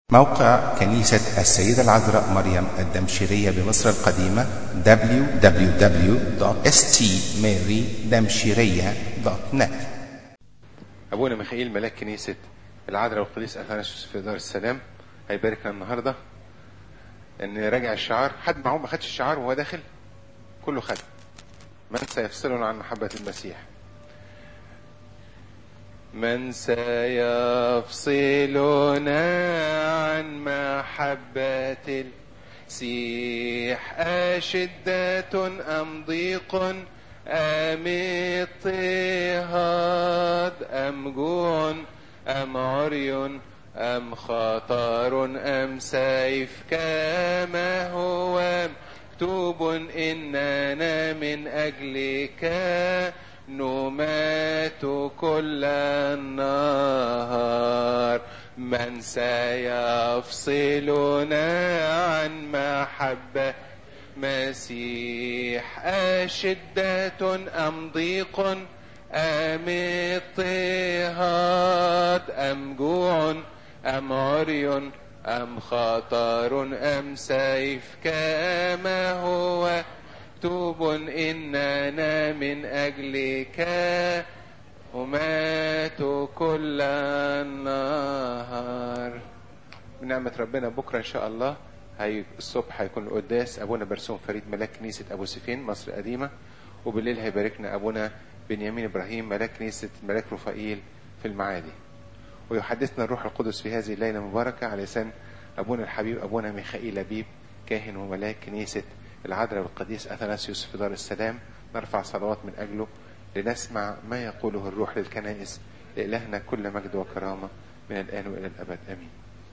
موقع كنيسة السيدة العذراء مريم الدمشقية بمصر القديمة www.stmarydamshiriya.net ابونا ميخائيل ملاك كنيسه العذراء والقديس اثناسيوس في دار السلام هيبارك لنا النهارده ان راجع الشعار حد معه ما خدش الشعار وهو داخل كله خد من سيفصلنا عن محبه المسيح من سيفصلنا عن محبة المسيح أشدة أم ضيق أم اضطهاد أم جوع أم عري أم خطر أم سيف كما هو مكتوب إننا من أجلك نمات كل النهار من سيفصلنا عن محبة مسيح أشدة أم ضيق أم اضطهاد أم جوع أم عري أم خطر أم سيف كما هو مكتوب إننا من أجلك ومات كل النهار بنعمة ربنا بكرة إن شاء الله هي الصبح هيكون القداس أبونا برسوم فريد ملاك كنيسة أبو سفين مصر القديمة وبالليل هيباركنا أبونا بنيامين إبراهيم ملاك كنيسة ملاك رفائيل في المعادي ويحدثنا الروح القدس في هذه الليلة المباركة على لسان أبونا الحبيب أبونا ميخائيل أبيب كاهن وملاك كنيسة العذراء والقديس أثناسيوس في دار السلام نرفع صلوات من أجله لنسمع ما يقوله الروح للكنائس لإلهنا كل مجد وكرامة من الآن وإلى الأبد آمين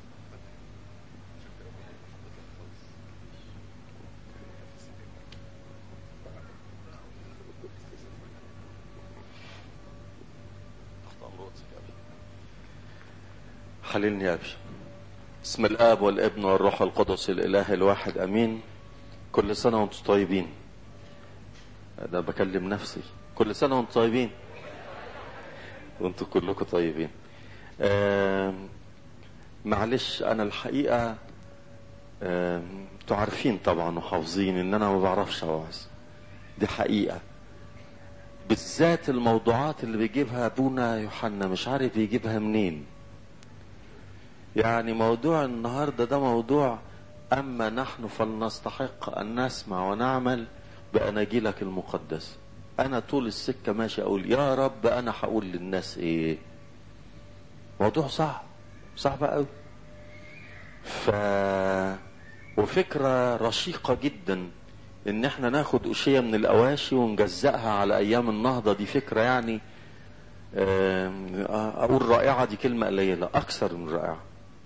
حللني يا أبي بسم الآب والابن والروح القدس الإله الواحد أمين كل سنة وانتم طيبين أنا بكلم نفسي كل سنة وانتم طيبين وانتم كلكم طيبين آم، معلش أنا الحقيقة آم، انتوا عارفين طبعا وحافظين إن أنا ما بعرفش أوعظ دي حقيقة بالذات الموضوعات اللي بيجيبها أبونا يوحنا مش عارف يجيبها منين يعني موضوع النهاردة ده موضوع أما نحن فلنستحق أن نسمع ونعمل بأناجيلك المقدسة أنا طول السكة ماشي أقول يا رب أنا هقول للناس إيه موضوع صعب صعب قوي ف وفكرة رشيقة جدا إن إحنا ناخد أشياء من الأواشي ونجزأها على أيام النهضة دي فكرة يعني آم، أقول رائعة دي كلمة قليلة أكثر من رائعة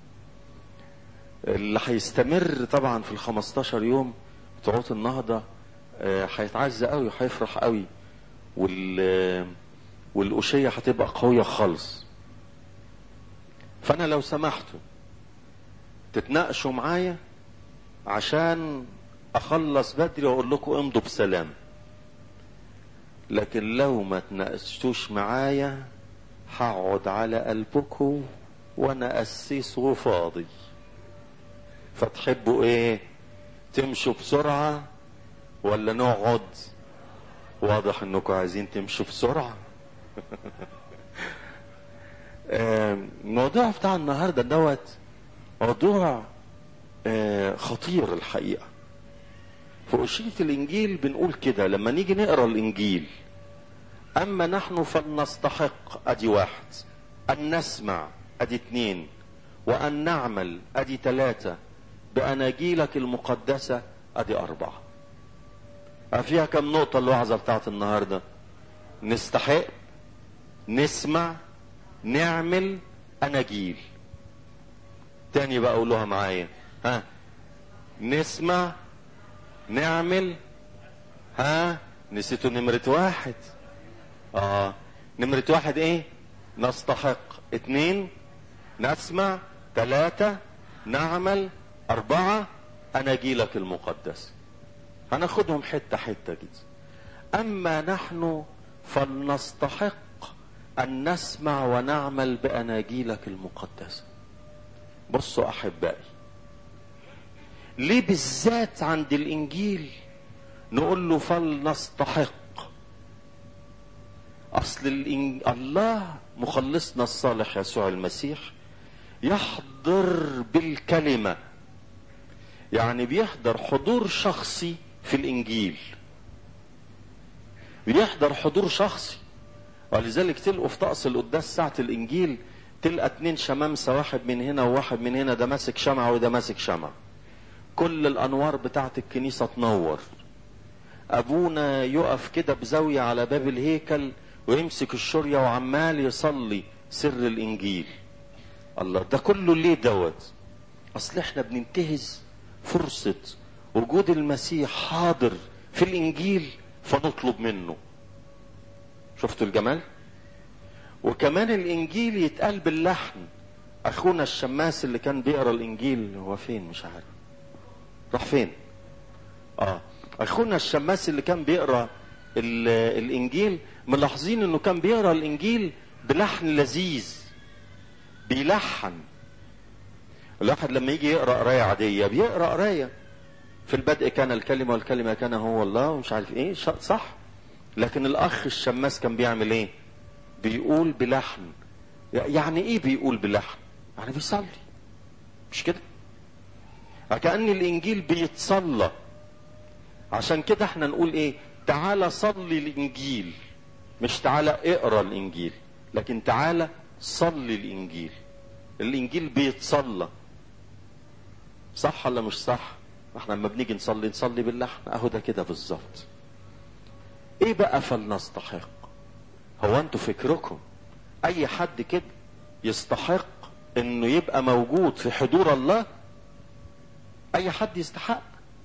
اللي هيستمر طبعا في ال 15 يوم بتوع النهضه آه، هيتعزى قوي وهيفرح قوي وال والأشية هتبقى قوية خالص فأنا لو سمحتوا تتناقشوا معايا عشان أخلص بدري وأقول لكم امضوا بسلام لكن لو ما تناقشتوش معايا هقعد على قلبكم وأنا قسيس وفاضي فتحبوا ايه تمشوا بسرعة ولا نقعد واضح انكم عايزين تمشوا بسرعة آم، الموضوع بتاع النهاردة دوت موضوع آه، خطير الحقيقة في أشية الإنجيل بنقول كده لما نيجي نقرأ الإنجيل أما نحن فلنستحق أدي واحد أن نسمع أدي اتنين وأن نعمل أدي تلاتة بأناجيلك المقدسة أدي أربعة فيها كم نقطة الوعظة بتاعت النهاردة نستحق نسمع نعمل أناجيل تاني بقى قولوها معايا ها نسمع نعمل ها نسيتوا نمرة واحد اه نمرة واحد ايه نستحق اتنين نسمع ثلاثة نعمل أربعة أناجيلك المقدسة هناخدهم حتة حتة كده أما نحن فلنستحق أن نسمع ونعمل بأناجيلك المقدسة بصوا احبائي ليه بالذات عند الانجيل نقول له فلنستحق اصل الإنج... الله مخلصنا الصالح يسوع المسيح يحضر بالكلمه يعني بيحضر حضور شخصي في الانجيل بيحضر حضور شخصي ولذلك تلقوا في طقس القداس ساعة الإنجيل تلقى اتنين شمامسة واحد من هنا وواحد من هنا ده ماسك شمعة وده ماسك شمعة كل الأنوار بتاعت الكنيسة تنور أبونا يقف كده بزاوية على باب الهيكل ويمسك الشرية وعمال يصلي سر الإنجيل الله ده كله ليه دوت أصل احنا بننتهز فرصة وجود المسيح حاضر في الإنجيل فنطلب منه شفتوا الجمال وكمان الانجيل يتقال باللحن اخونا الشماس اللي كان بيقرا الانجيل هو فين مش عارف راح فين اه اخونا الشماس اللي كان بيقرا ال- الانجيل ملاحظين انه كان بيقرا الانجيل بلحن لذيذ بيلحن الواحد لما يجي يقرا قرايه عاديه بيقرا قرايه في البدء كان الكلمه والكلمه كان هو الله ومش عارف ايه ش- صح لكن الاخ الشماس كان بيعمل ايه بيقول بلحن يعني ايه بيقول بلحن يعني بيصلي مش كده كأن الانجيل بيتصلى عشان كده احنا نقول ايه تعالى صلي الانجيل مش تعالى اقرا الانجيل لكن تعالى صلي الانجيل الانجيل بيتصلى صح ولا مش صح احنا لما بنيجي نصلي نصلي باللحن اهو ده كده بالظبط ايه بقى فلنستحق هو انتوا فكركم اي حد كده يستحق انه يبقى موجود في حضور الله اي حد يستحق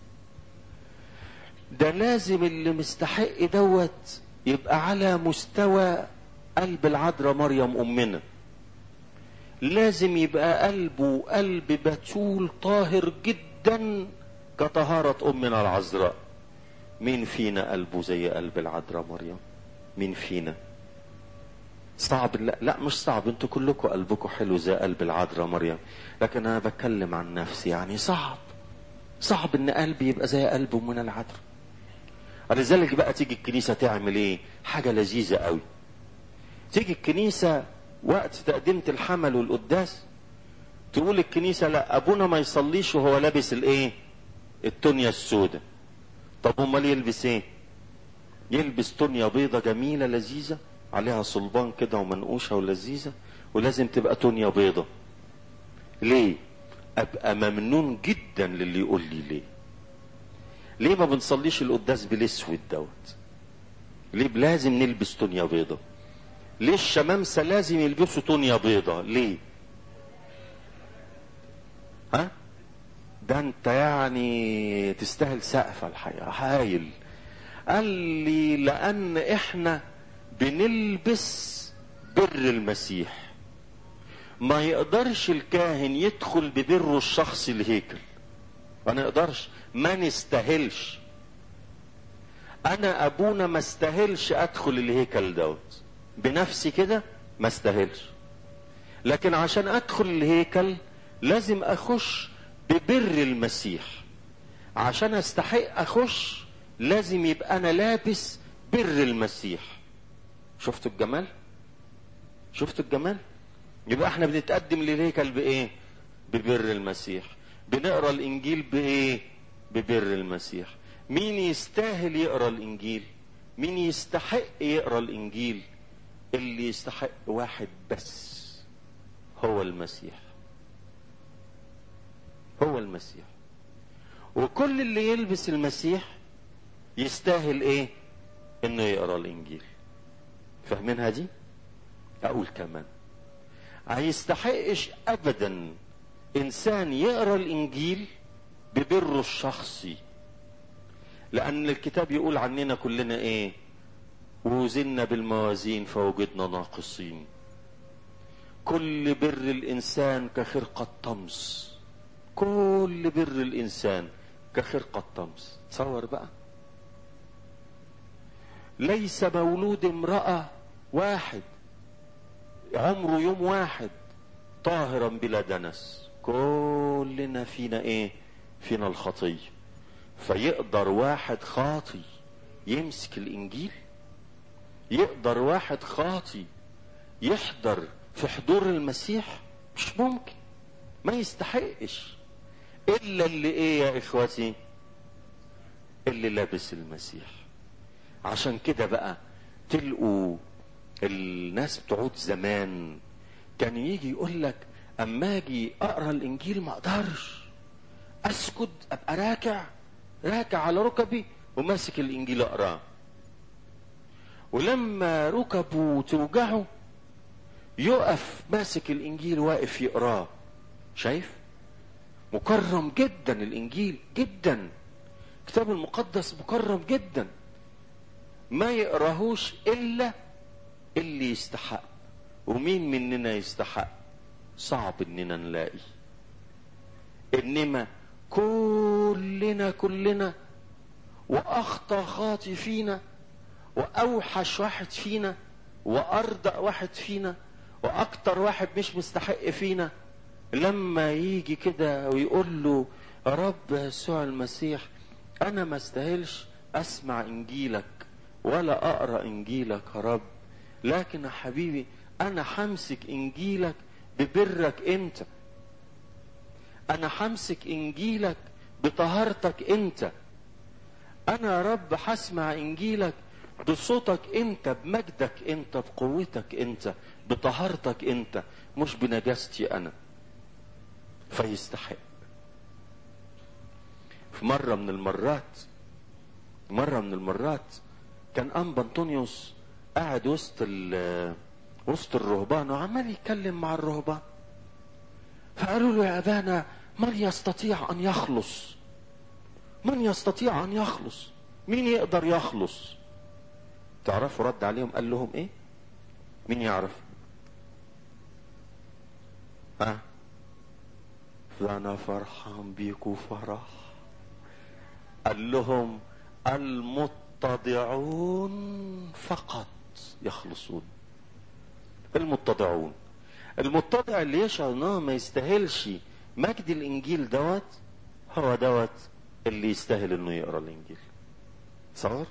ده لازم اللي مستحق دوت يبقى على مستوى قلب العذراء مريم امنا لازم يبقى قلبه قلب بتول طاهر جدا كطهارة امنا العذراء مين فينا قلبه زي قلب العذراء مريم مين فينا صعب لا لا مش صعب انتوا كلكم قلبكم حلو زي قلب العذراء مريم لكن انا بتكلم عن نفسي يعني صعب صعب ان قلبي يبقى زي قلب من العذراء لذلك بقى تيجي الكنيسة تعمل ايه حاجة لذيذة قوي تيجي الكنيسة وقت تقدمة الحمل والقداس تقول الكنيسة لا ابونا ما يصليش وهو لابس الايه التونيا السوداء طب امال يلبس ايه يلبس تونيا بيضة جميلة لذيذة عليها صلبان كده ومنقوشة ولذيذة ولازم تبقى تونيا بيضة ليه ابقى ممنون جدا للي يقول لي ليه ليه ما بنصليش القداس بالاسود دوت ليه لازم نلبس تونيا بيضة ليه الشمامسة لازم يلبسوا تونيا بيضة ليه ها ده انت يعني تستاهل سقف الحقيقة هايل قال لي لان احنا بنلبس بر المسيح ما يقدرش الكاهن يدخل ببره الشخصي الهيكل ما نقدرش ما نستاهلش انا ابونا ما استاهلش ادخل الهيكل دوت بنفسي كده ما استاهلش لكن عشان ادخل الهيكل لازم اخش ببر المسيح عشان استحق اخش لازم يبقى انا لابس بر المسيح شفتوا الجمال شفتوا الجمال يبقى احنا بنتقدم للهيكل بايه ببر المسيح بنقرا الانجيل بايه ببر المسيح مين يستاهل يقرا الانجيل مين يستحق يقرا الانجيل اللي يستحق واحد بس هو المسيح هو المسيح وكل اللي يلبس المسيح يستاهل ايه انه يقرا الانجيل فاهمينها دي اقول كمان هيستحقش ابدا انسان يقرا الانجيل ببره الشخصي لان الكتاب يقول عننا كلنا ايه وزنا بالموازين فوجدنا ناقصين كل بر الانسان كخرقة طمس كل بر الانسان كخرقة طمس تصور بقى ليس مولود امرأة واحد عمره يوم واحد طاهرا بلا دنس كلنا فينا ايه فينا الخطيه فيقدر واحد خاطي يمسك الانجيل يقدر واحد خاطي يحضر في حضور المسيح مش ممكن ما يستحقش الا اللي ايه يا اخوتي اللي لابس المسيح عشان كده بقى تلقوا الناس بتوعود زمان كان يجي يقول لك اما اجي اقرا الانجيل ما اقدرش اسكت ابقى راكع راكع على ركبي وماسك الانجيل اقراه ولما ركبه توجعه يقف ماسك الانجيل واقف يقراه شايف مكرم جدا الانجيل جدا الكتاب المقدس مكرم جدا ما يقراهوش الا اللي يستحق ومين مننا يستحق صعب اننا نلاقي انما كلنا كلنا واخطى خاطي فينا واوحش واحد فينا وارضى واحد فينا واكتر واحد مش مستحق فينا لما يجي كده ويقول له يا رب يسوع المسيح انا ما استاهلش اسمع انجيلك ولا اقرا انجيلك يا رب لكن يا حبيبي انا همسك انجيلك ببرك انت انا همسك انجيلك بطهارتك انت انا يا رب هسمع انجيلك بصوتك انت بمجدك انت بقوتك انت بطهارتك انت مش بنجاستي انا فيستحق في مرة من المرات مرة من المرات كان أنبا أنطونيوس قاعد وسط ال وسط الرهبان وعمال يتكلم مع الرهبان فقالوا له يا أبانا من يستطيع أن يخلص من يستطيع أن يخلص مين يقدر يخلص تعرفوا رد عليهم قال لهم ايه مين يعرف ها فانا فرحان بيكوا فرح قال لهم المتضعون فقط يخلصون المتضعون المتضع اللي يشعر انه ما يستاهلش مجد الانجيل دوت هو دوت اللي يستاهل انه يقرا الانجيل تصور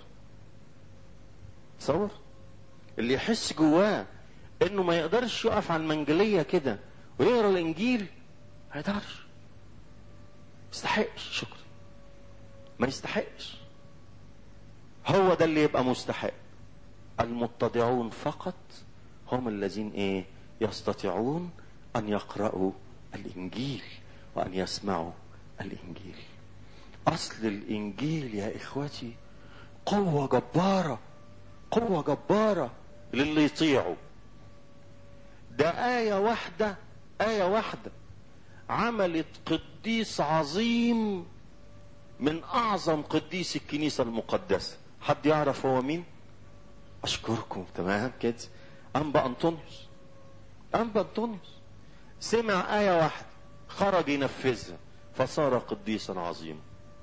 تصور اللي يحس جواه انه ما يقدرش يقف على المنجليه كده ويقرا الانجيل ما يقدرش يستحقش شكرا ما يستحقش هو ده اللي يبقى مستحق المتضعون فقط هم الذين ايه يستطيعون ان يقرأوا الانجيل وان يسمعوا الانجيل اصل الانجيل يا اخوتي قوة جبارة قوة جبارة للي يطيعوا ده آية واحدة آية واحدة عملت قديس عظيم من أعظم قديس الكنيسة المقدسة حد يعرف هو مين أشكركم تمام كده أنبا أنطونيوس أنبا أنطونيوس سمع آية واحدة خرج ينفذها فصار قديسا عظيما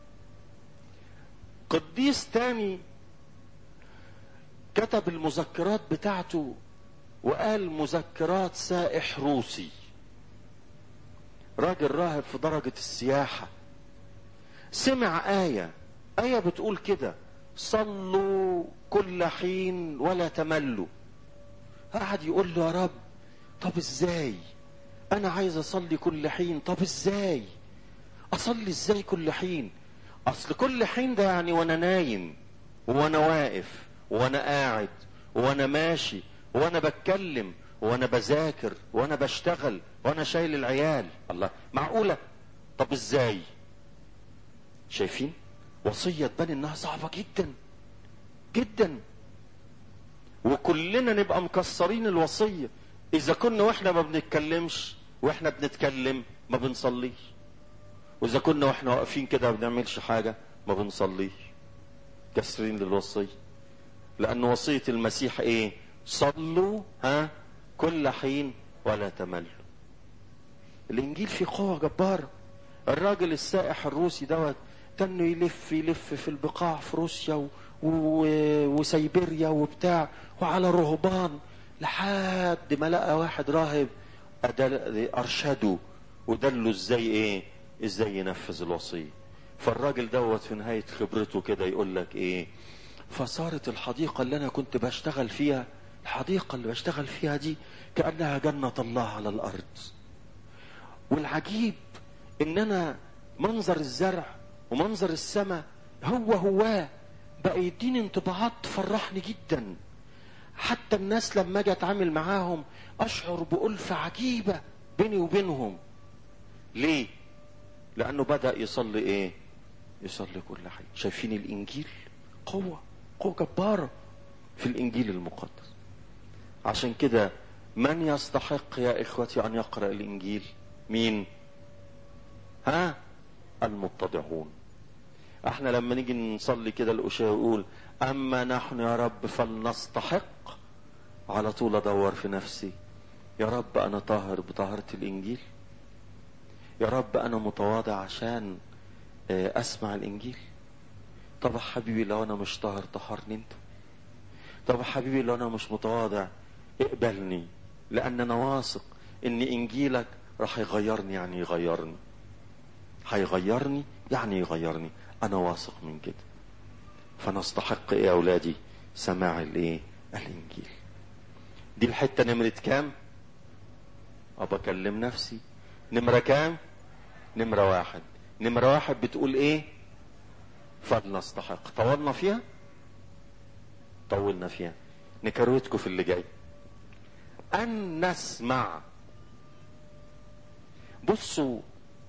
قديس تاني كتب المذكرات بتاعته وقال مذكرات سائح روسي راجل راهب في درجة السياحة سمع آية آية بتقول كده صلوا كل حين ولا تملوا قعد يقول له يا رب طب ازاي انا عايز اصلي كل حين طب ازاي اصلي ازاي كل حين اصل كل حين ده يعني وانا نايم وانا واقف وانا قاعد وانا ماشي وانا بتكلم وانا بذاكر وانا بشتغل وانا شايل العيال الله معقولة طب ازاي شايفين وصية تبان انها صعبة جدا جدا وكلنا نبقى مكسرين الوصية اذا كنا واحنا ما بنتكلمش واحنا بنتكلم ما بنصليش واذا كنا واحنا واقفين كده ما بنعملش حاجة ما بنصليش كسرين للوصية لان وصية المسيح ايه صلوا ها كل حين ولا تملوا الانجيل فيه قوة جبارة الراجل السائح الروسي دوت كانه يلف يلف في البقاع في روسيا و... و... وسيبيريا وبتاع وعلى رهبان لحد ما لقى واحد راهب أرشده ودله ازاي ايه ازاي ينفذ الوصيه فالراجل دوت في نهايه خبرته كده يقول لك ايه فصارت الحديقه اللي انا كنت بشتغل فيها الحديقه اللي بشتغل فيها دي كانها جنه الله على الارض والعجيب ان انا منظر الزرع ومنظر السماء هو هو بقى يديني انطباعات تفرحني جدا حتى الناس لما اجي اتعامل معاهم اشعر بألفة عجيبة بيني وبينهم ليه لانه بدأ يصلي ايه يصلي كل حاجة شايفين الانجيل قوة قوة جبارة في الانجيل المقدس عشان كده من يستحق يا اخوتي ان يقرأ الانجيل مين ها المتضعون احنا لما نيجي نصلي كده الأشياء يقول اما نحن يا رب فلنستحق على طول ادور في نفسي يا رب انا طاهر بطهارة الانجيل يا رب انا متواضع عشان اسمع الانجيل طب يا حبيبي لو انا مش طاهر طهرني انت طب يا حبيبي لو انا مش متواضع اقبلني لان انا واثق ان انجيلك راح يغيرني يعني يغيرني هيغيرني يعني يغيرني انا واثق من كده فنستحق ايه يا اولادي سماع الايه الانجيل دي الحته نمره كام ابى اكلم نفسي نمره كام نمره واحد نمره واحد بتقول ايه فلنستحق طولنا فيها طولنا فيها نكروتكم في اللي جاي ان نسمع بصوا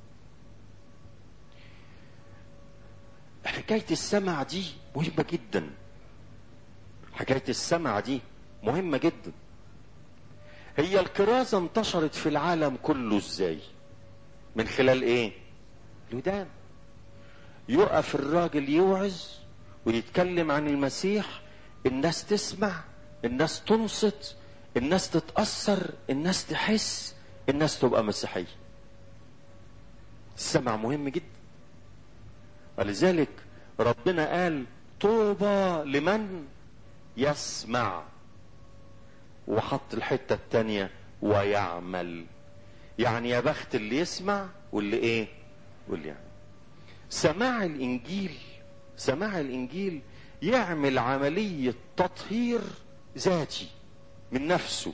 حكاية السمع دي مهمة جدا حكاية السمع دي مهمة جدا هي الكرازة انتشرت في العالم كله ازاي من خلال ايه الودان يقف الراجل يوعظ ويتكلم عن المسيح الناس تسمع الناس تنصت الناس تتأثر الناس تحس الناس تبقى مسيحية السمع مهم جدا ولذلك ربنا قال طوبى لمن يسمع وحط الحتة التانية ويعمل يعني يا بخت اللي يسمع واللي ايه واللي يعمل سماع الانجيل سماع الانجيل يعمل عملية تطهير ذاتي من نفسه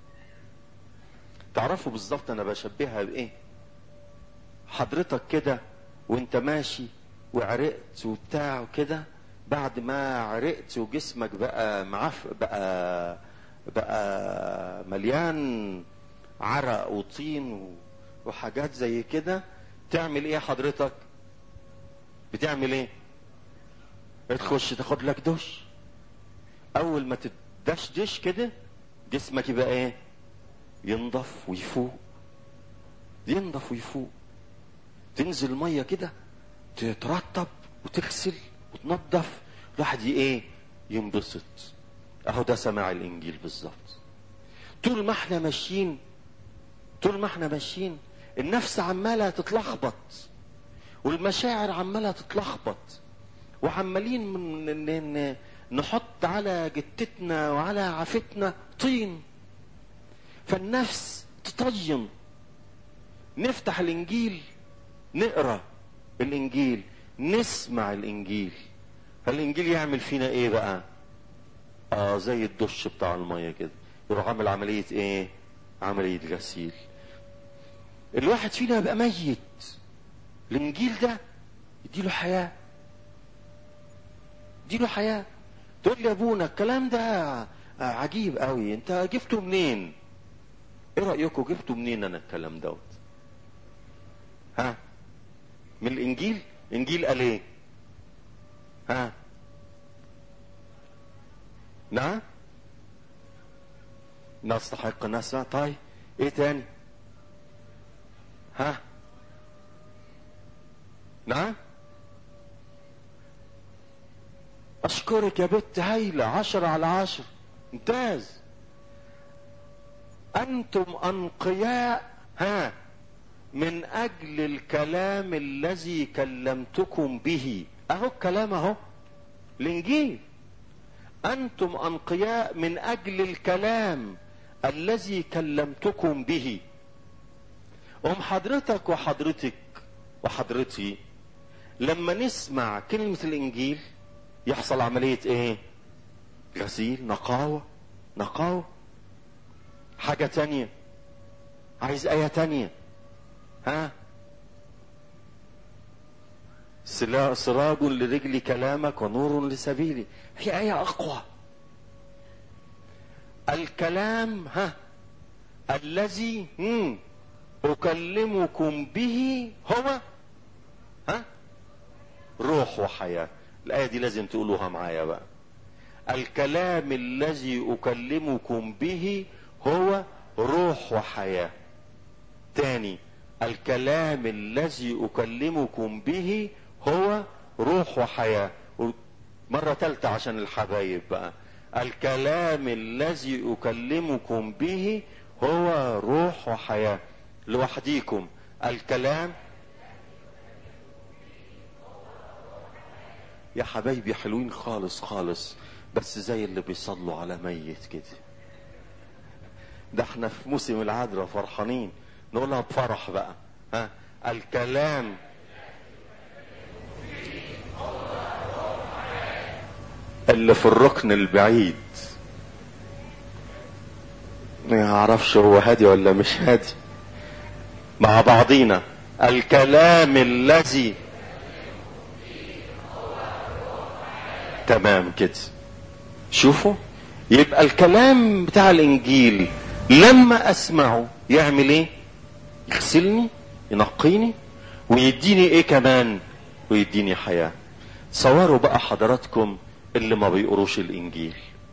تعرفوا بالظبط انا بشبهها بايه حضرتك كده وانت ماشي وعرقت وبتاع وكده بعد ما عرقت وجسمك بقى معف بقى بقى مليان عرق وطين وحاجات زي كده تعمل ايه حضرتك بتعمل ايه تخش تاخد لك دش اول ما تدشدش كده جسمك يبقى ايه ينضف ويفوق ينضف ويفوق تنزل ميه كده تترطب وتغسل وتنظف الواحد ايه ينبسط اهو ده سماع الانجيل بالظبط طول ما احنا ماشيين طول ما احنا ماشيين النفس عماله تتلخبط والمشاعر عماله تتلخبط وعمالين من نحط على جتتنا وعلى عفتنا طين فالنفس تطين نفتح الانجيل نقرا الانجيل نسمع الانجيل فالانجيل يعمل فينا ايه بقى اه زي الدش بتاع الميه كده يروح عامل عمليه ايه عمليه غسيل الواحد فينا يبقى ميت الانجيل ده يديله حياه يديله حياه تقول لي يا ابونا الكلام ده عجيب قوي انت جبته منين ايه رايكم جبته منين انا الكلام دوت ها من الانجيل انجيل قال ايه ها نعم نستحق نسمع طيب ايه تاني ها نعم اشكرك يا بت هايلة عشرة على عشر ممتاز انتم انقياء ها من اجل الكلام الذي كلمتكم به اهو الكلام اهو الانجيل انتم انقياء من اجل الكلام الذي كلمتكم به قوم حضرتك وحضرتك وحضرتي لما نسمع كلمة الإنجيل يحصل عملية إيه؟ غسيل نقاوة نقاوة حاجة تانية عايز آية تانية ها سلا- سراج لرجل كلامك ونور لسبيلي في آية أقوى الكلام ها الذي مم، أكلمكم به هو ها روح وحياة الآية دي لازم تقولوها معايا بقى الكلام الذي أكلمكم به هو روح وحياة تاني الكلام الذي أكلمكم به هو روح وحياة مرة تالتة عشان الحبايب بقى الكلام الذي أكلمكم به هو روح وحياة لوحديكم الكلام يا حبايبي حلوين خالص خالص بس زي اللي بيصلوا على ميت كده ده احنا في موسم العذراء فرحانين نقولها بفرح بقى ها الكلام اللي في الركن البعيد ما اعرفش هو هادي ولا مش هادي مع بعضينا الكلام الذي تمام كده شوفوا يبقى الكلام بتاع الانجيل لما اسمعه يعمل ايه يغسلني ينقيني ويديني ايه كمان ويديني حياة تصوروا بقى حضراتكم اللي ما بيقروش الانجيل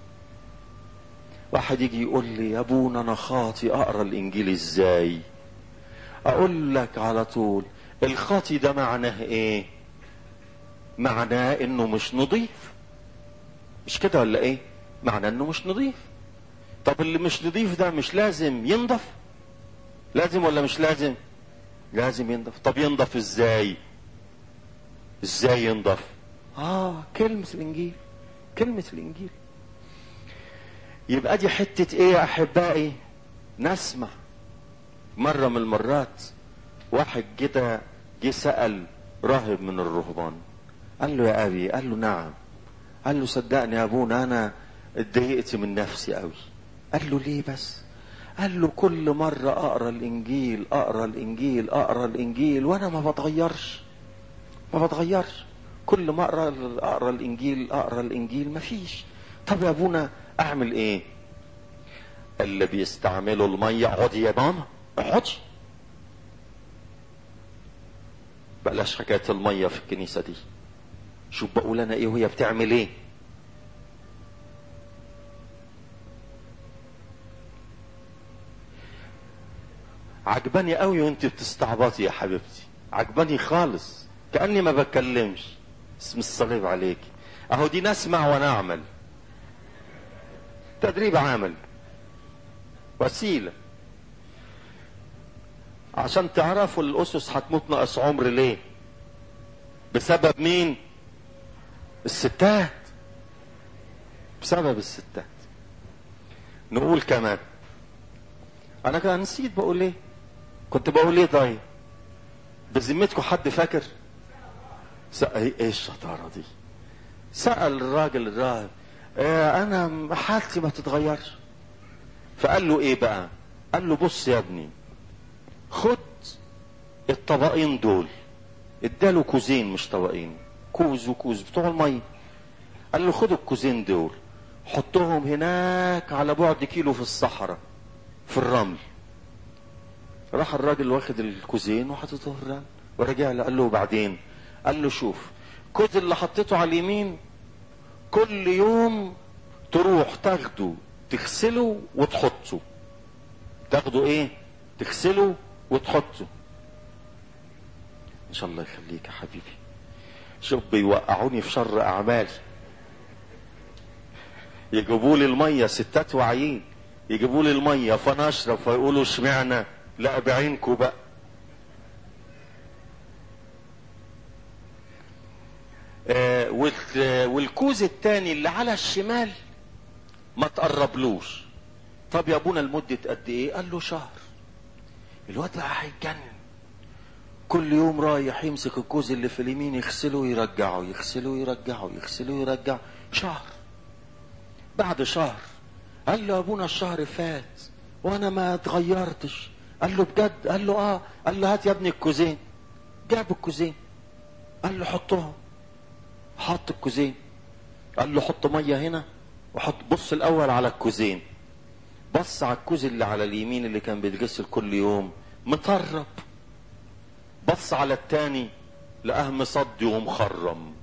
واحد يجي يقول لي يا ابونا انا خاطي اقرا الانجيل ازاي اقول لك على طول الخاطي ده معناه ايه معناه انه مش نظيف مش كده ولا ايه معناه انه مش نظيف طب اللي مش نظيف ده مش لازم ينضف لازم ولا مش لازم لازم ينضف طب ينضف ازاي ازاي ينضف اه كلمة الانجيل كلمة الانجيل يبقى دي حتة ايه يا احبائي نسمع مرة من المرات واحد كده جه سأل راهب من الرهبان قال له يا ابي قال له نعم قال له صدقني يا ابونا انا اتضايقت من نفسي قوي قال له ليه بس قال له كل مرة اقرا الانجيل اقرا الانجيل اقرا الانجيل وانا ما بتغيرش ما بتغيرش كل ما اقرا اقرا الانجيل اقرا الانجيل ما فيش طب يا ابونا اعمل ايه اللي بيستعملوا المية اقعدي يا ماما اقعدي بلاش حكاية المية في الكنيسة دي شوف بقول انا ايه وهي بتعمل ايه عجباني قوي وانت بتستعبطي يا حبيبتي عجباني خالص كاني ما بتكلمش اسم الصليب عليك اهو دي نسمع ونعمل تدريب عمل وسيله عشان تعرفوا الاسس هتموت ناقص عمر ليه بسبب مين الستات بسبب الستات نقول كمان انا كان نسيت بقول ايه كنت بقول ايه طيب بذمتكم حد فاكر س... ايه الشطاره دي سال الراجل الراهب إيه انا حالتي ما تتغيرش فقال له ايه بقى قال له بص يا ابني خد الطبقين دول اداله كوزين مش طبقين كوز وكوز بتوع الميه قال له خد الكوزين دول حطهم هناك على بعد كيلو في الصحراء في الرمل راح الراجل واخد الكوزين وحطته في الرمل ورجع له قال له بعدين قال له شوف الكوز اللي حطيته على اليمين كل يوم تروح تاخده تغسله وتحطه تاخده ايه تغسله وتحطه ان شاء الله يخليك يا حبيبي شوف بيوقعوني في شر اعمالي يجيبوا لي الميه ستات واعيين يجيبوا لي الميه فانا اشرب فيقولوا اشمعنى لا بعينكم بقى آه وال- والكوز التاني اللي على الشمال ما تقربلوش طب يا ابونا لمدة قد ايه قال له شهر الواد بقى هيتجنن كل يوم رايح يمسك الكوز اللي في اليمين يغسله ويرجعه يغسله ويرجعه يغسله ويرجعه شهر بعد شهر قال له ابونا الشهر فات وانا ما اتغيرتش قال له بجد قال له اه قال له هات يا ابني الكوزين جاب الكوزين قال له حطهم حط الكوزين قال له حط ميه هنا وحط بص الاول على الكوزين بص على الكوز اللي على اليمين اللي كان بيتغسل كل يوم مطرب بص على التاني لقاه مصدي ومخرم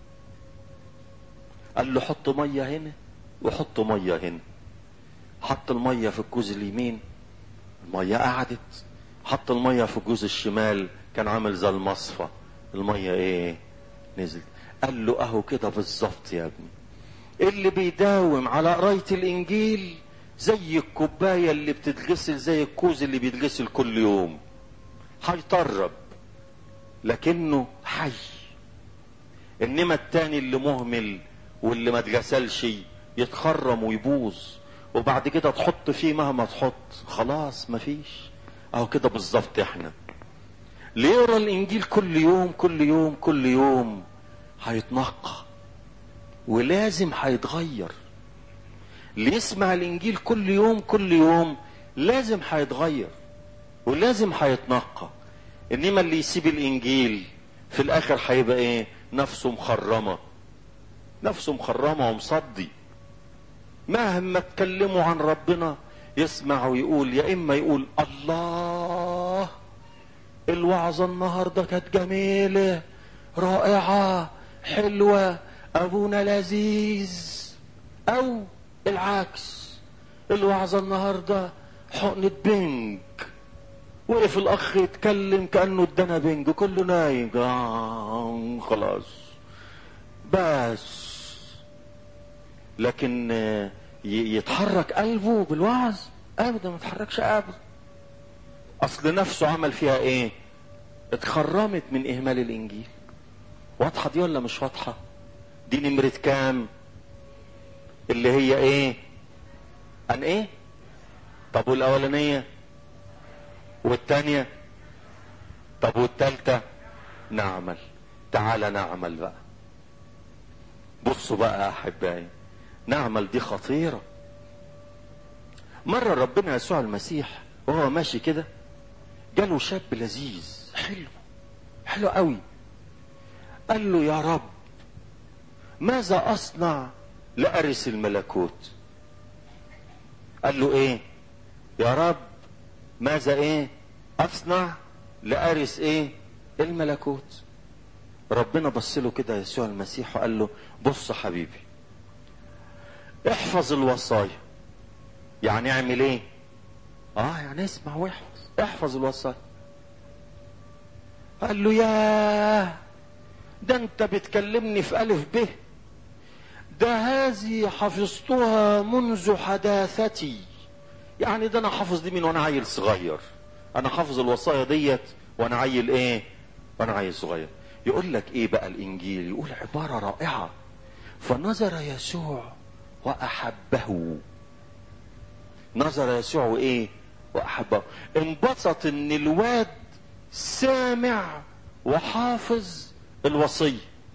قال له حط ميه هنا وحط ميه هنا حط الميه في الكوز اليمين الميه قعدت حط الميه في الجوز الشمال كان عامل زي المصفى الميه ايه نزلت قال له اهو كده بالظبط يا ابني اللي بيداوم على قرايه الانجيل زي الكوبايه اللي بتتغسل زي الكوز اللي بيتغسل كل يوم هيطرب لكنه حي انما التاني اللي مهمل واللي ما اتغسلش يتخرم ويبوظ وبعد كده تحط فيه مهما تحط خلاص مفيش اهو كده بالظبط احنا اللي يقرا الانجيل كل يوم كل يوم كل يوم هيتنقى ولازم هيتغير اللي يسمع الانجيل كل يوم كل يوم لازم هيتغير ولازم هيتنقى انما اللي يسيب الانجيل في الاخر هيبقى ايه نفسه مخرمه نفسه مخرمه ومصدي مهما تكلموا عن ربنا يسمع ويقول يا اما يقول الله الوعظه النهارده كانت جميله رائعه حلوه ابونا لذيذ او العكس الوعظه النهارده حقنه بنج وقف الاخ يتكلم كانه ادانا بنج كله نايم آه خلاص بس لكن يتحرك قلبه بالوعظ ابدا ما يتحركش ابدا اصل نفسه عمل فيها ايه اتخرمت من اهمال الانجيل واضحه دي ولا مش واضحه دي نمره كام اللي هي ايه ان ايه طب والاولانيه والتانية طب والتالتة نعمل تعالى نعمل بقى بصوا بقى يا احبائي نعمل دي خطيرة مرة ربنا يسوع المسيح وهو ماشي كده جاله شاب لذيذ حلو حلو قوي قال له يا رب ماذا اصنع لارث الملكوت قال له ايه يا رب ماذا ايه اصنع لارث ايه الملكوت ربنا بص له كده يسوع المسيح وقال له بص حبيبي احفظ الوصايا يعني اعمل ايه اه يعني اسمع واحفظ احفظ الوصايا قال له ياه ده انت بتكلمني في الف ب ده هذه حفظتها منذ حداثتي يعني ده انا حافظ دي من وانا عيل صغير انا حافظ الوصايا ديت وانا عيل ايه وانا عيل صغير يقول لك ايه بقى الانجيل يقول عباره رائعه فنظر يسوع واحبه نظر يسوع وايه واحبه انبسط ان الواد سامع وحافظ الوصيه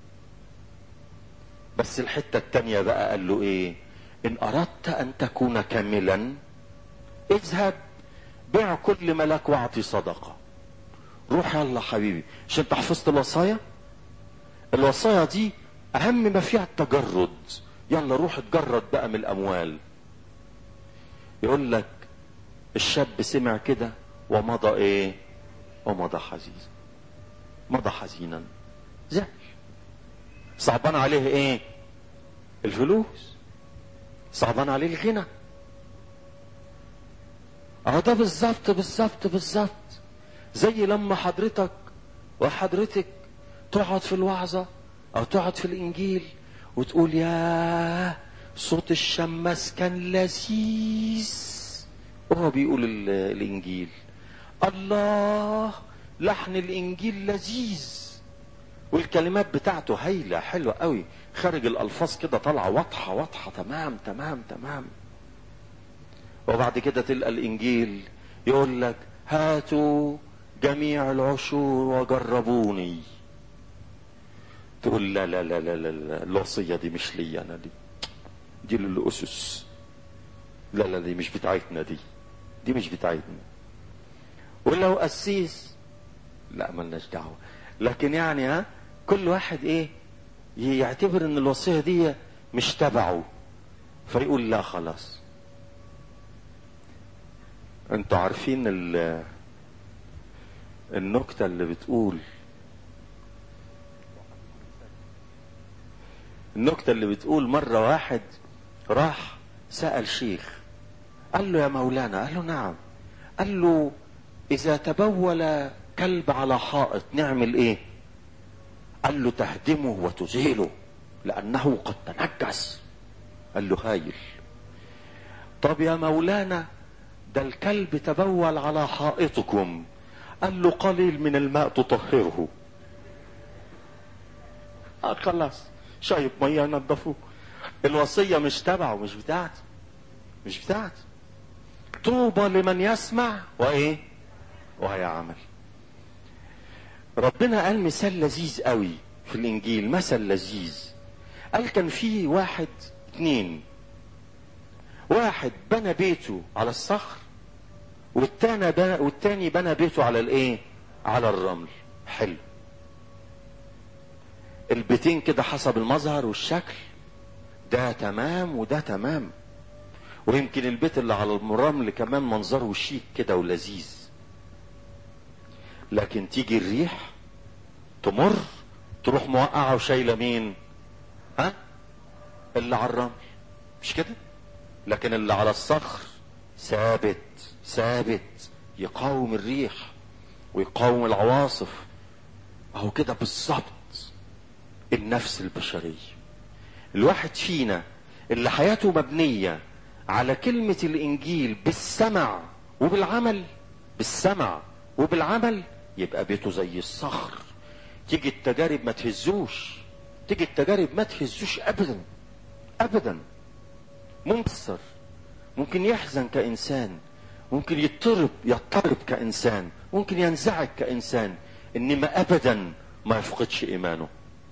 بس الحته التانيه بقى قال له ايه ان اردت ان تكون كاملا اذهب بيع كل ملك واعطي صدقه روح يلا حبيبي مش انت حفظت الوصايا الوصايا دي اهم ما فيها التجرد يلا روح اتجرد بقى من الاموال يقول لك الشاب سمع كده ومضى ايه ومضى حزينا مضى حزينا زعل صعبان عليه ايه الفلوس صعبان عليه الغنى اهو ده بالظبط بالظبط بالظبط زي لما حضرتك وحضرتك تقعد في الوعظة او تقعد في الانجيل وتقول يا صوت الشماس كان لذيذ وهو بيقول ال- الانجيل الله لحن الانجيل لذيذ والكلمات بتاعته هايلة حلوة قوي خارج الالفاظ كده طالعة واضحة واضحة تمام تمام تمام وبعد كده تلقى الانجيل يقول لك هاتوا جميع العشور وجربوني تقول لا لا لا لا لا, لا. الوصية دي مش لي أنا دي دي للأسس لا لا دي مش بتاعتنا دي دي مش بتاعتنا ولو قسيس لا ملناش دعوة لكن يعني ها كل واحد ايه يعتبر ان الوصية دي مش تبعه فيقول لا خلاص انتوا عارفين ال- النكتة اللي بتقول النكتة اللي بتقول مرة واحد راح سأل شيخ قال له يا مولانا قال له نعم قال له إذا تبول كلب على حائط نعمل إيه قال له تهدمه وتزيله لأنه قد تنجس قال له هايل طب يا مولانا ده الكلب تبول على حائطكم قال له قليل من الماء تطهره آه خلاص شايب ميه نظفوه الوصيه مش تبعه مش بتاعتي مش بتاعتي طوبى لمن يسمع وايه وهيعمل ربنا قال مثال لذيذ قوي في الانجيل مثل لذيذ قال كان في واحد اتنين واحد بنى بيته على الصخر والتاني بنى والتاني بنى بيته على الايه على الرمل حلو البيتين كده حسب المظهر والشكل ده تمام وده تمام ويمكن البيت اللي على الرمل كمان منظره شيك كده ولذيذ لكن تيجي الريح تمر تروح موقعه وشايله مين ها اللي على الرمل مش كده لكن اللي على الصخر ثابت ثابت يقاوم الريح ويقاوم العواصف اهو كده بالظبط النفس البشرية الواحد فينا اللي حياته مبنية على كلمة الإنجيل بالسمع وبالعمل بالسمع وبالعمل يبقى بيته زي الصخر تيجي التجارب ما تهزوش تيجي التجارب ما تهزوش أبدا أبدا منكسر ممكن يحزن كإنسان ممكن يضطرب يضطرب كإنسان ممكن ينزعج كإنسان إنما أبدا ما يفقدش إيمانه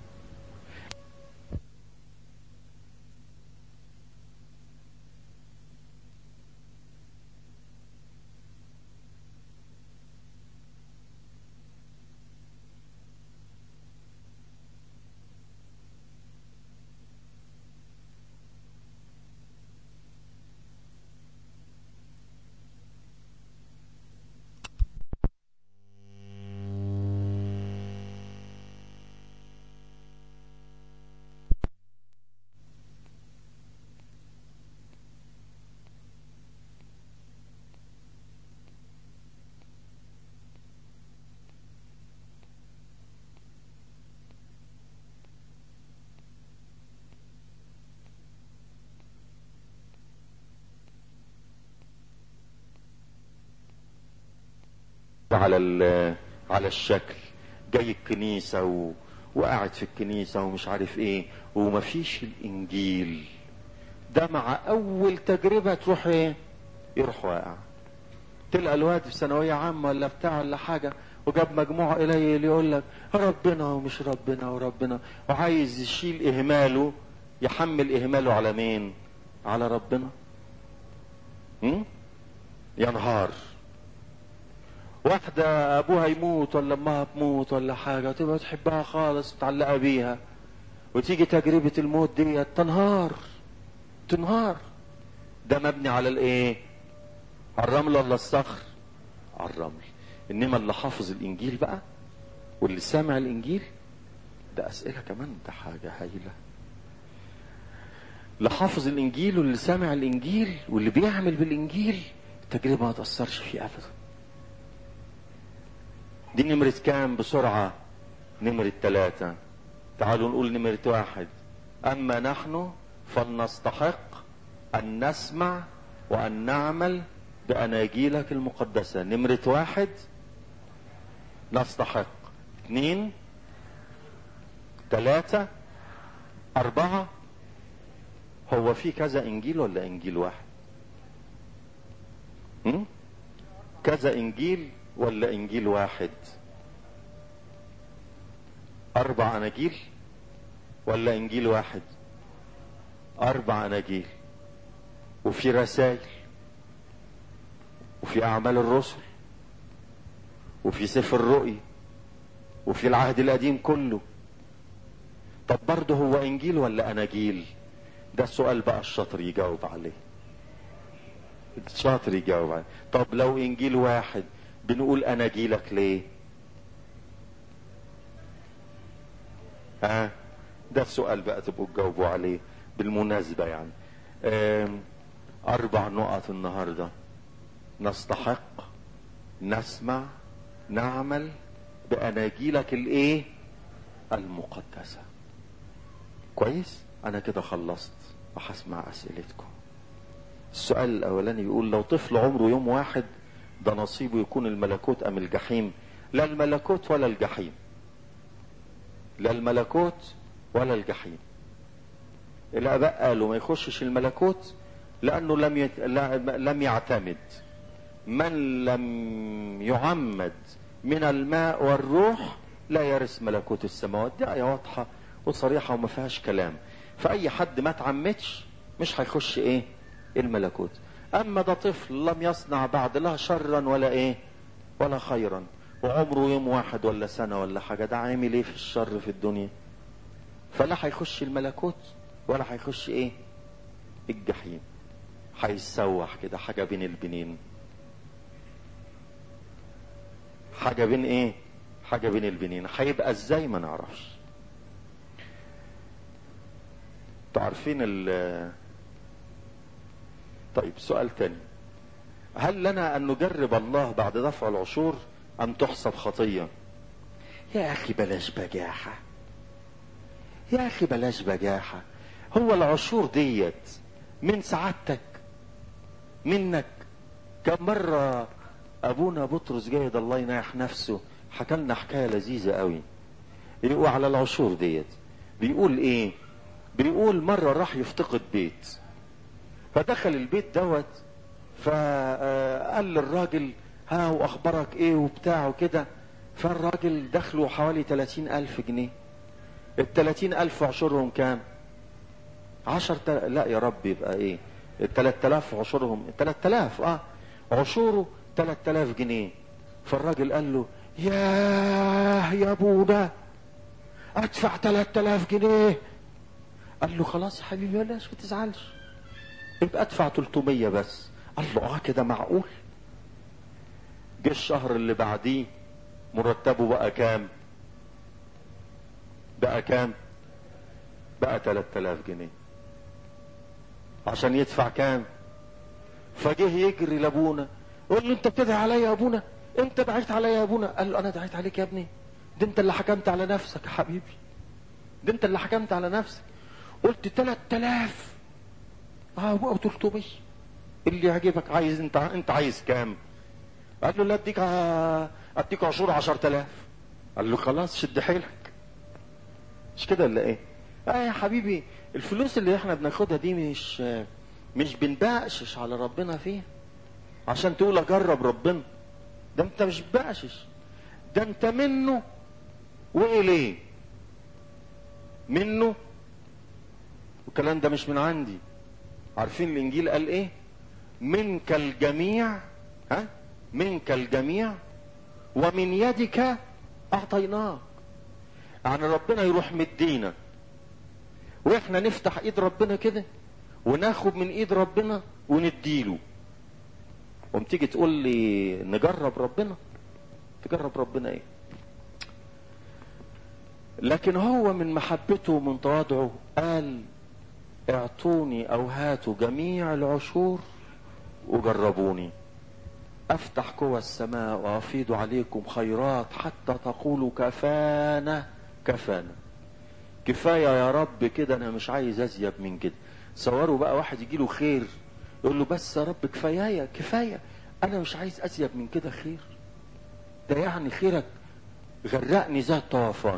على ال- على الشكل جاي الكنيسة و... وقاعد في الكنيسة ومش عارف ايه ومفيش الانجيل ده مع اول تجربة تروح ايه يروح واقع تلقى الواد في ثانوية عامة ولا بتاع ولا حاجة وجاب مجموع قليل يقول لك ربنا ومش ربنا وربنا وعايز يشيل اهماله يحمل اهماله على مين على ربنا هم؟ ينهار واحدة أبوها يموت ولا أمها تموت ولا حاجة تبقى تحبها خالص متعلقة بيها وتيجي تجربة الموت دي تنهار تنهار ده مبني على الإيه؟ على الرمل ولا الصخر؟ على الرمل إنما اللي حافظ الإنجيل بقى واللي سامع الإنجيل ده أسئلة كمان ده حاجة هايلة اللي حافظ الإنجيل واللي سامع الإنجيل واللي بيعمل بالإنجيل التجربة ما تأثرش فيه أبدا دي نمرة كام بسرعة نمرة ثلاثة تعالوا نقول نمرة واحد أما نحن فلنستحق أن نسمع وأن نعمل بأناجيلك المقدسة نمرة واحد نستحق اثنين ثلاثة أربعة هو في كذا إنجيل ولا إنجيل واحد؟ هم؟ كذا انجيل ولا انجيل واحد اربع اناجيل ولا انجيل واحد اربع اناجيل وفي رسائل وفي اعمال الرسل وفي سفر الرؤيا وفي العهد القديم كله طب برضه هو انجيل ولا اناجيل ده السؤال بقى الشاطر يجاوب عليه الشاطر يجاوب عليه طب لو انجيل واحد بنقول اناجيلك ليه ها ده السؤال بقى تبقوا تجاوبوا عليه بالمناسبة يعني آم، أربع نقط النهاردة نستحق نسمع نعمل بأناجيلك الإيه المقدسة كويس أنا كده خلصت وهسمع أسئلتكم السؤال الأولاني بيقول لو طفل عمره يوم واحد ده نصيبه يكون الملكوت أم الجحيم لا الملكوت ولا الجحيم لا الملكوت ولا الجحيم الاباء قالوا ما يخشش الملكوت لانه لم يت... لا- لم يعتمد من لم يعمد من الماء والروح لا يرث ملكوت السماوات دي آية واضحة وصريحة وما فيهاش كلام فأي حد ما تعمدش مش هيخش إيه الملكوت أما ده طفل لم يصنع بعد لا شرا ولا إيه ولا خيرا وعمره يوم واحد ولا سنة ولا حاجة ده عامل إيه في الشر في الدنيا فلا هيخش الملكوت ولا هيخش إيه الجحيم هيتسوح كده حاجة بين البنين حاجة بين ايه حاجة بين البنين هيبقى ازاي ما نعرفش تعرفين ال طيب سؤال تاني هل لنا ان نجرب الله بعد دفع العشور ام تحسب خطية يا اخي بلاش بجاحة يا اخي بلاش بجاحة هو العشور ديت من سعادتك منك كم مرة ابونا بطرس جاهد الله يناح نفسه حكى لنا حكايه لذيذه قوي يقول على العشور ديت بيقول ايه بيقول مره راح يفتقد بيت فدخل البيت دوت فقال للراجل ها واخبارك ايه وبتاع وكده فالراجل دخله حوالي 30 الف جنيه ال 30 الف عشرهم كام عشر تل... لا يا رب يبقى ايه ال 3000 عشرهم 3000 اه عشوره 3000 جنيه فالراجل قال له ياه يا ابونا ادفع 3000 جنيه قال له خلاص يا حبيبي بلاش ما تزعلش يبقى ادفع 300 بس قال له اه كده معقول جه الشهر اللي بعديه مرتبه بقى كام بقى كام بقى 3000 جنيه عشان يدفع كام فجه يجري لابونا يقول له انت بتدعي عليا يا ابونا انت دعيت عليا يا ابونا قال له انا دعيت عليك يا ابني ده انت اللي حكمت على نفسك يا حبيبي ده انت اللي حكمت على نفسك قلت 3000 اه بقى 300 اللي يعجبك عايز انت انت عايز كام قال له لا اديك ع- اديك عشور 10000 قال له خلاص شد حيلك مش كده ولا ايه اه يا حبيبي الفلوس اللي احنا بناخدها دي مش مش بنبقشش على ربنا فيها عشان تقول اجرب ربنا ده انت مش بقشش ده انت منه واليه منه والكلام ده مش من عندي عارفين الانجيل قال ايه منك الجميع ها منك الجميع ومن يدك اعطيناك يعني ربنا يروح مدينا واحنا نفتح ايد ربنا كده وناخد من ايد ربنا ونديله قوم تيجي تقول لي نجرب ربنا تجرب ربنا ايه لكن هو من محبته ومن تواضعه قال اعطوني او هاتوا جميع العشور وجربوني افتح قوى السماء وافيض عليكم خيرات حتى تقولوا كفانا كفانا كفايه يا رب كده انا مش عايز ازيد من كده صوروا بقى واحد يجي له خير يقول له بس يا رب كفايه كفايه انا مش عايز ازيد من كده خير ده يعني خيرك غرقني زي الطوفان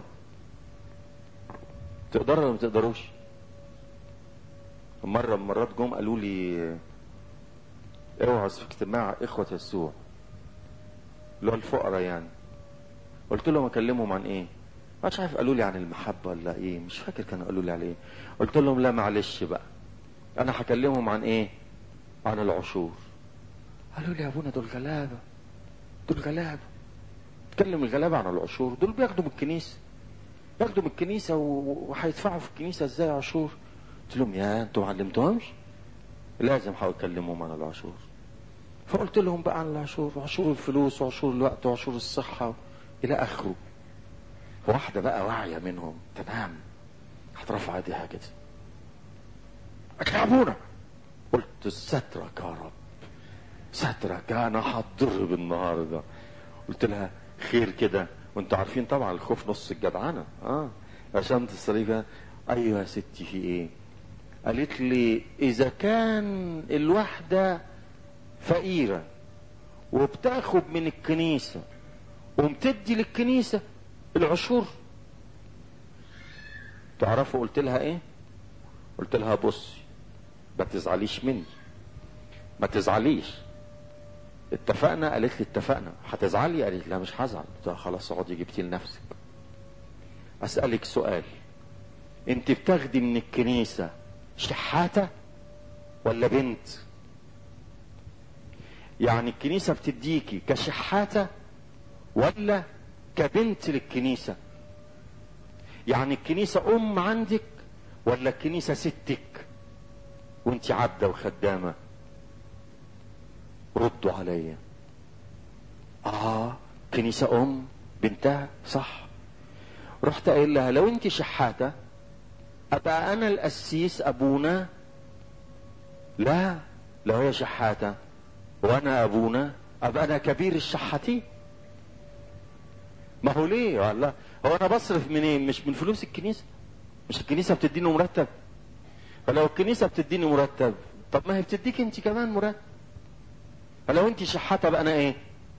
تقدروا ولا ما تقدروش مرة من مرات جم قالوا لي اوعظ في اجتماع اخوة يسوع اللي هو الفقراء يعني قلت لهم اكلمهم عن ايه مش عارف قالوا لي عن المحبه ولا ايه مش فاكر كانوا قالوا لي على ايه قلت لهم لا معلش بقى انا هكلمهم عن ايه عن العشور قالوا لي يا ابونا دول غلابه دول غلابه تكلم الغلابه عن العشور دول بياخدوا من الكنيسه بياخدوا من الكنيسه و- وهيدفعوا في الكنيسه ازاي عشور قلت لهم يا انتوا ما علمتوهمش لازم هكلمهم عن العشور فقلت لهم بقى عن العشور وعشور الفلوس وعشور الوقت وعشور الصحة إلى آخره واحدة بقى واعية منهم تمام هترفع ايديها كده اتعبونا قلت سترك يا رب سترك انا هتضرب النهارده قلت لها خير كده وانتوا عارفين طبعا الخوف نص الجدعنه اه عشان الصليبه ايوه يا ستي في ايه قالت لي اذا كان الواحده فقيره وبتاخد من الكنيسه وبتدي للكنيسه العشور تعرفوا قلت لها ايه قلت لها بصي ما تزعليش مني ما تزعليش اتفقنا قالت لي اتفقنا هتزعلي قالت لا مش هزعل قلت لها خلاص اقعدي جبتي لنفسك اسالك سؤال انت بتاخدي من الكنيسه شحاته ولا بنت يعني الكنيسه بتديكي كشحاته ولا كبنت للكنيسه يعني الكنيسه ام عندك ولا الكنيسه ستك وانت عبده وخدامه ردوا عليا اه كنيسه ام بنتها صح رحت قايل لها لو انت شحاته ابقى انا القسيس ابونا لا لو هي شحاته وانا ابونا ابقى انا كبير الشحاتين ما هو ليه يا الله هو انا بصرف منين مش من فلوس الكنيسه مش الكنيسه بتديني مرتب فلو الكنيسه بتديني مرتب طب ما هي بتديك انت كمان مرتب فلو انت شحاته بقى انا ايه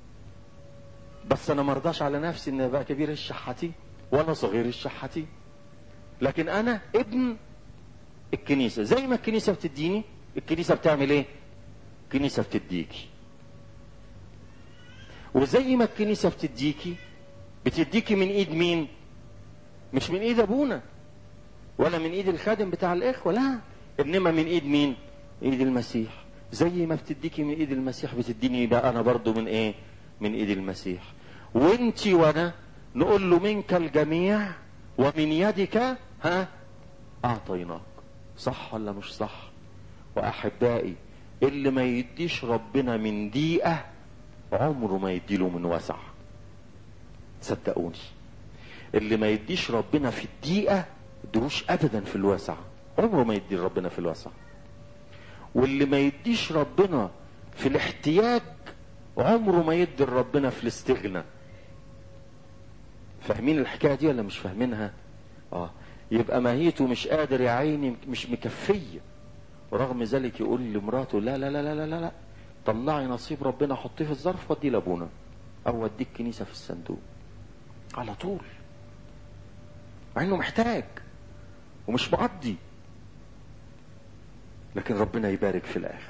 بس انا مرضاش على نفسي ان ابقى كبير الشحاتين ولا صغير الشحاتين لكن انا ابن الكنيسه زي ما الكنيسه بتديني الكنيسه بتعمل ايه الكنيسه بتديكي وزي ما الكنيسه بتديكي بتديكي من ايد مين مش من ايد ابونا ولا من ايد الخادم بتاع الاخوه لا انما من ايد مين ايد المسيح زي ما بتديكي من ايد المسيح بتديني بقى انا برضو من ايه من ايد المسيح وانتي وانا نقول له منك الجميع ومن يدك ها اعطيناك صح ولا مش صح واحبائي اللي ما يديش ربنا من دقيقه عمره ما يديله من وسع صدقوني اللي ما يديش ربنا في الدقيقه يديهوش ابدا في الوسع عمره ما يدي ربنا في الوسع واللي ما يديش ربنا في الاحتياج عمره ما يدي ربنا في الاستغنى فاهمين الحكايه دي ولا مش فاهمينها اه يبقى ماهيته مش قادر يا عيني مش مكفيه ورغم ذلك يقول لمراته لا لا لا لا لا لا, لا. طلعي نصيب ربنا حطيه في الظرف وديه لابونا او وديه الكنيسه في الصندوق على طول مع انه محتاج ومش مقضي لكن ربنا يبارك في الاخر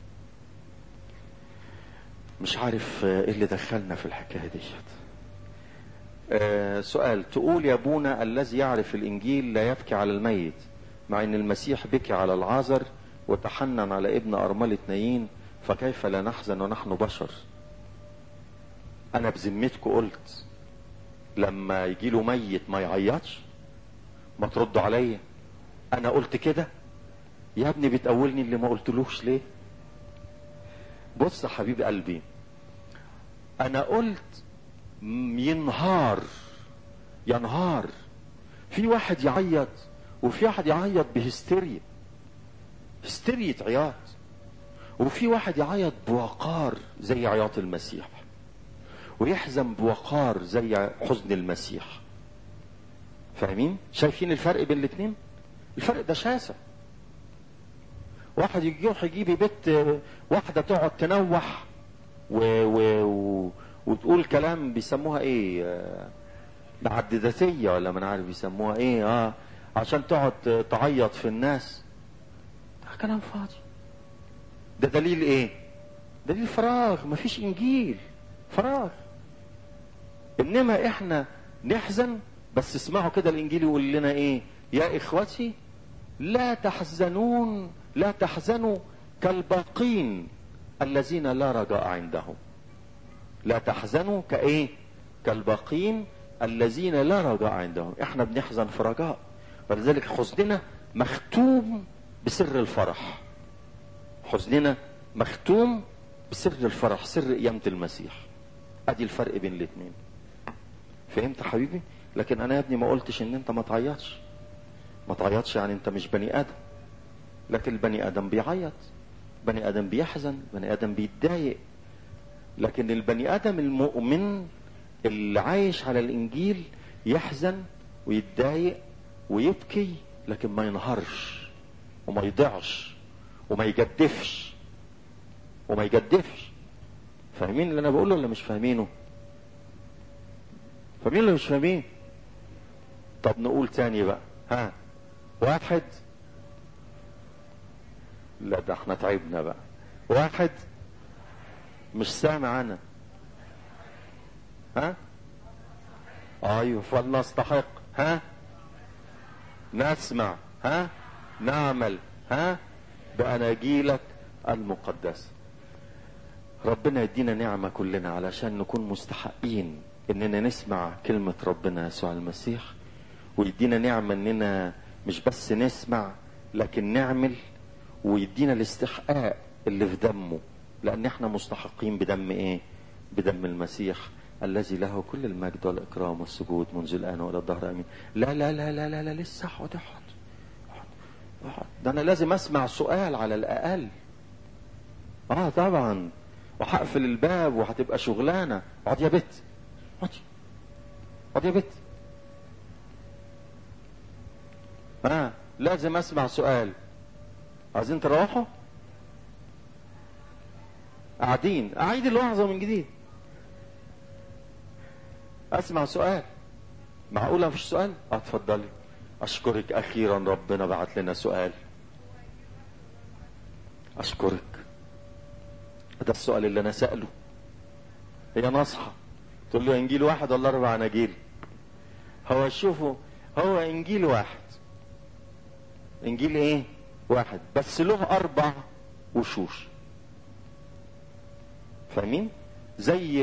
مش عارف ايه اللي دخلنا في الحكايه ديت آه سؤال تقول يا ابونا الذي يعرف الانجيل لا يبكي على الميت مع ان المسيح بكي على العازر وتحنن على ابن ارمله نايين فكيف لا نحزن ونحن بشر انا بذمتكم قلت لما يجي له ميت ما يعيطش ما تردوا عليا انا قلت كده يا ابني بتقولني اللي ما قلتلوش ليه بص يا حبيب قلبي انا قلت ينهار ينهار في واحد يعيط وفي واحد يعيط بهستيريا هستيريا عياط وفي واحد يعيط بوقار زي عياط المسيح ويحزن بوقار زي حزن المسيح فاهمين شايفين الفرق بين الاثنين الفرق ده شاسع واحد يروح يجيب بيت واحده تقعد تنوح و... و... و... وتقول كلام بيسموها ايه معدداتيه ولا ما عارف بيسموها ايه اه عشان تقعد تعيط في الناس ده كلام فاضي ده دليل ايه دليل فراغ مفيش انجيل فراغ انما احنا نحزن بس اسمعوا كده الانجيل يقول لنا ايه يا اخوتي لا تحزنون لا تحزنوا كالباقين الذين لا رجاء عندهم لا تحزنوا كايه كالباقين الذين لا رجاء عندهم احنا بنحزن في رجاء ولذلك حزننا مختوم بسر الفرح حزننا مختوم بسر الفرح سر قيامة المسيح ادي الفرق بين الاثنين فهمت حبيبي لكن انا يا ابني ما قلتش ان انت ما تعيطش ما تعيطش يعني انت مش بني ادم لكن البني ادم بيعيط بني ادم بيحزن بني ادم بيتضايق لكن البني ادم المؤمن اللي عايش على الانجيل يحزن ويتضايق ويبكي لكن ما ينهارش وما يضيعش وما يجدفش وما يجدفش فاهمين اللي انا بقوله ولا مش فاهمينه فاهمين ولا مش فاهمين طب نقول تاني بقى ها واحد لا ده احنا تعبنا بقى واحد مش سامع انا ها ايوه فلنستحق ها نسمع ها نعمل ها بأناجيلك المقدسة ربنا يدينا نعمة كلنا علشان نكون مستحقين اننا نسمع كلمة ربنا يسوع المسيح ويدينا نعمة اننا مش بس نسمع لكن نعمل ويدينا الاستحقاق اللي في دمه لان احنا مستحقين بدم ايه بدم المسيح الذي له كل المجد والاكرام والسجود منذ الان والى الدهر امين لا لا لا لا لا, لا لسه اقعد اقعد اقعد ده انا لازم اسمع سؤال على الاقل اه طبعا وهقفل الباب وهتبقى شغلانه اقعد يا بت اقعدي اقعد يا بت اه لازم اسمع سؤال عايزين تروحوا قاعدين اعيد الوعظه من جديد اسمع سؤال معقوله مفيش سؤال اه اتفضلي اشكرك اخيرا ربنا بعت لنا سؤال اشكرك ده السؤال اللي انا ساله هي نصحى تقول له انجيل واحد ولا اربع اناجيل هو شوفوا هو انجيل واحد انجيل ايه واحد بس له اربع وشوش فاهمين زي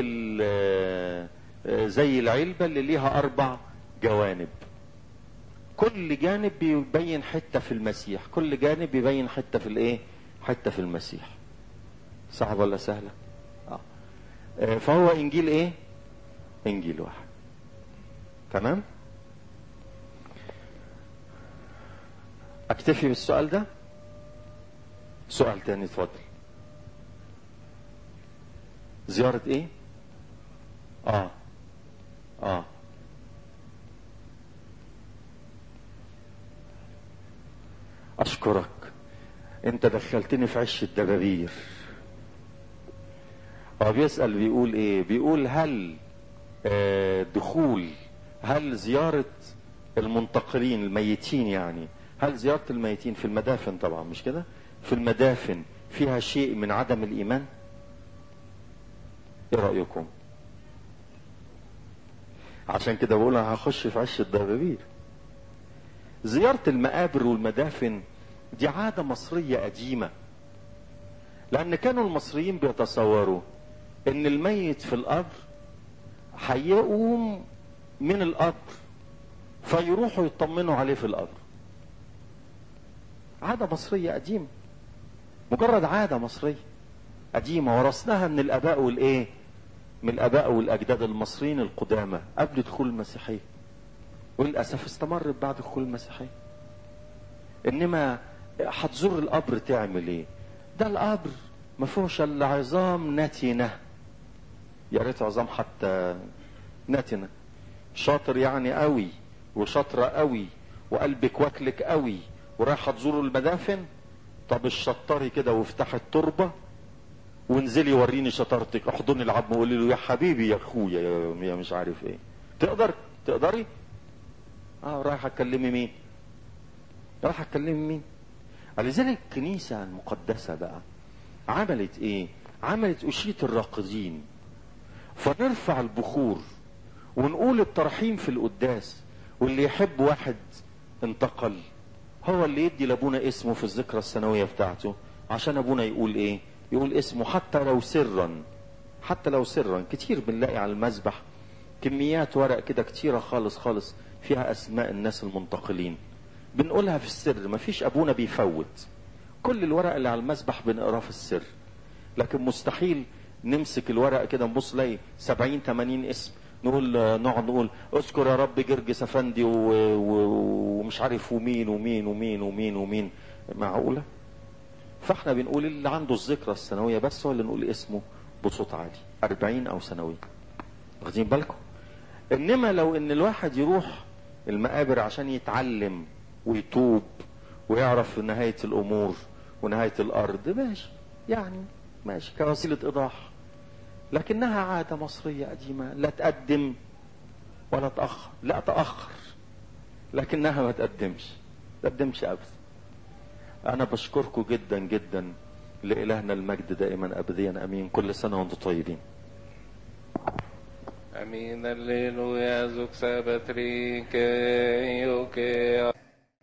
زي العلبة اللي ليها اربع جوانب كل جانب بيبين حتة في المسيح كل جانب بيبين حتة في الايه حتة في المسيح صعب ولا سهلة آه. فهو انجيل ايه انجيل واحد تمام اكتفي بالسؤال ده سؤال تاني اتفضل زيارة ايه اه اه اشكرك انت دخلتني في عش الدبابير هو بيسأل بيقول ايه بيقول هل آه دخول هل زيارة المنتقلين الميتين يعني هل زيارة الميتين في المدافن طبعا مش كده في المدافن فيها شيء من عدم الإيمان ايه رأيكم عشان كده بقول انا هخش في عش الدبابير زيارة المقابر والمدافن دي عادة مصرية قديمة لأن كانوا المصريين بيتصوروا إن الميت في القبر هيقوم من القبر فيروحوا يطمنوا عليه في القبر عادة مصرية قديمة مجرد عادة مصرية قديمة ورثناها من الآباء والإيه؟ من الآباء والأجداد المصريين القدامى قبل دخول المسيحية وللأسف استمرت بعد دخول المسيحية إنما هتزور القبر تعمل إيه؟ ده القبر ما فيهوش إلا عظام نتنة يا ريت عظام حتى نتنة شاطر يعني قوي وشاطرة قوي وقلبك واكلك قوي ورايحة تزور المدافن طب الشطاري كده وافتح التربة وانزلي وريني شطارتك احضني العظم وقولي له يا حبيبي يا اخويا يا مش عارف ايه تقدر تقدري اه رايحة تكلمي مين رايحة تكلمي مين لذلك الكنيسة المقدسة بقى عملت ايه عملت أشية الراقدين فنرفع البخور ونقول الترحيم في القداس واللي يحب واحد انتقل هو اللي يدي لابونا اسمه في الذكرى السنوية بتاعته عشان ابونا يقول ايه يقول اسمه حتى لو سرا حتى لو سرا كتير بنلاقي على المذبح كميات ورق كده كتيرة خالص خالص فيها اسماء الناس المنتقلين بنقولها في السر مفيش ابونا بيفوت كل الورق اللي على المذبح بنقراه في السر لكن مستحيل نمسك الورق كده نبص نلاقي 70 80 اسم نقول نقعد نقول اذكر يا رب جرجس افندي و- و- ومش عارف ومين ومين ومين ومين ومين معقوله؟ فاحنا بنقول اللي عنده الذكرى السنويه بس هو اللي نقول اسمه بصوت عالي 40 او سنوي واخدين بالكم؟ انما لو ان الواحد يروح المقابر عشان يتعلم ويتوب ويعرف نهايه الامور ونهايه الارض ماشي يعني ماشي كوسيله ايضاح لكنها عاده مصريه قديمه لا تقدم ولا تاخر لا تاخر لكنها ما تقدمش ما تقدمش ابدا انا بشكركم جدا جدا لالهنا المجد دائما ابديا امين كل سنه وانتم طيبين Amin, alleluia, zuk sabatri, ke, io, ke,